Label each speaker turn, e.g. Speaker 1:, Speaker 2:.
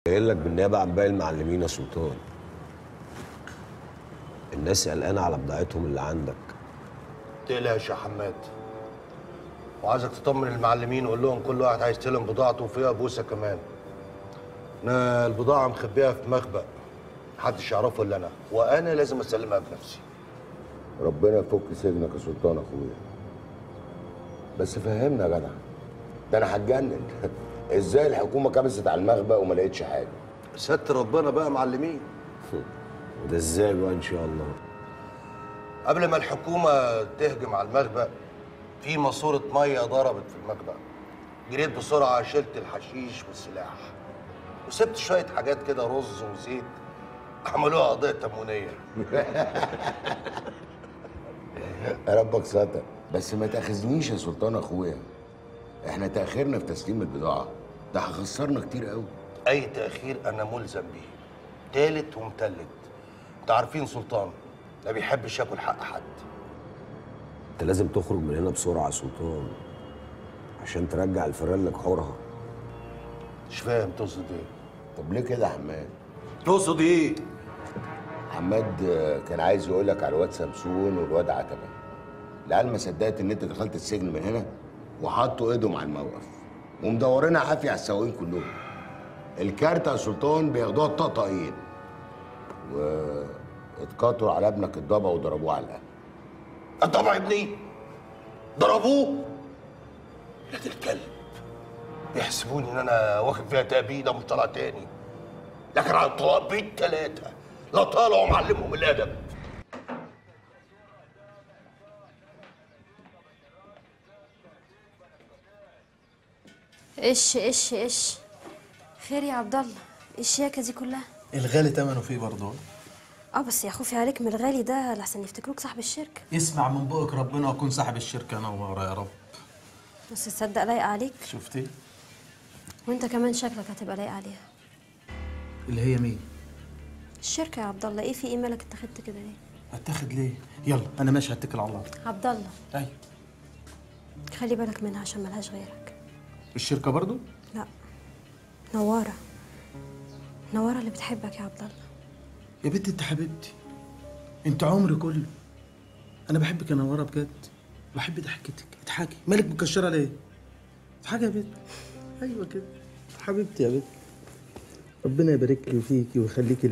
Speaker 1: قايل لك بالنيابه عن باقي المعلمين يا سلطان الناس قلقانه على بضاعتهم اللي عندك
Speaker 2: تقلقش يا حماد وعايزك تطمن المعلمين وقول لهم كل واحد هيستلم بضاعته وفيها بوسه كمان انا البضاعه مخبيها في مخبأ محدش يعرفه الا انا وانا لازم اسلمها بنفسي
Speaker 3: ربنا يفك سجنك يا سلطان اخويا بس فهمنا يا جدع ده انا هتجنن ازاي الحكومه كبست على المخبأ وما لقيتش حاجه
Speaker 2: ستر ربنا بقى معلمين
Speaker 1: وده ازاي بقى ان شاء الله
Speaker 2: قبل ما الحكومه تهجم على المخبأ في ماسوره ميه ضربت في المخبأ جريت بسرعه شلت الحشيش والسلاح وسبت شويه حاجات كده رز وزيت عملوها قضيه تموينيه
Speaker 3: يا ربك ستر بس ما تاخذنيش يا سلطان اخويا احنا تاخرنا في تسليم البضاعه ده هيخسرنا كتير قوي
Speaker 2: اي تاخير انا ملزم بيه تالت ومتلت انتوا عارفين سلطان ما بيحبش ياكل حق حد
Speaker 1: انت لازم تخرج من هنا بسرعه يا سلطان عشان ترجع الفران لجحورها
Speaker 2: مش فاهم تقصد ايه
Speaker 3: طب ليه كده يا حماد
Speaker 2: تقصد ايه
Speaker 3: حماد آه، كان عايز يقول لك على الواد سمسون والواد عتبه العيال ما صدقت ان انت دخلت السجن من هنا وحطوا ايدهم على الموقف ومدورين عافيه على السواقين كلهم الكارتة يا سلطان بياخدوها الطقطقين واتقاطعوا على ابنك الضبع وضربوه على القهوه
Speaker 2: طبعا ابني ضربوه ولاد الكلب بيحسبوني ان انا واخد فيها تأبيدة مش طالع تاني لكن على الطلاق بيت ثلاثة لا طالعوا معلمهم الأدب
Speaker 4: ايش ايش ايش خير يا عبد الله ايه الشياكه دي كلها
Speaker 5: الغالي تمنه فيه برضه
Speaker 4: اه بس يا خوفي عليك من الغالي ده لحسن يفتكروك صاحب الشركه
Speaker 5: يسمع من بقك ربنا واكون صاحب الشركه نورة يا رب
Speaker 4: بس تصدق لايقه عليك
Speaker 5: شفتي
Speaker 4: وانت كمان شكلك هتبقى لايق عليها
Speaker 5: اللي هي مين
Speaker 4: الشركه يا عبد الله ايه في ايه مالك اتخذت كده ليه
Speaker 5: اتاخد ليه يلا انا ماشي هتكل على الله
Speaker 4: عبد الله
Speaker 5: ايوه
Speaker 4: خلي بالك منها عشان ملهاش غيرك
Speaker 5: الشركه برضو
Speaker 4: لا نواره نواره اللي بتحبك يا عبد الله
Speaker 5: يا بنت انت حبيبتي انت عمري كله انا بحبك يا نوره بجد بحب ضحكتك اضحكي مالك مكشره ليه اضحكي يا بنت ايوه كده حبيبتي يا بنت ربنا يبارك لي فيكي ويخليكي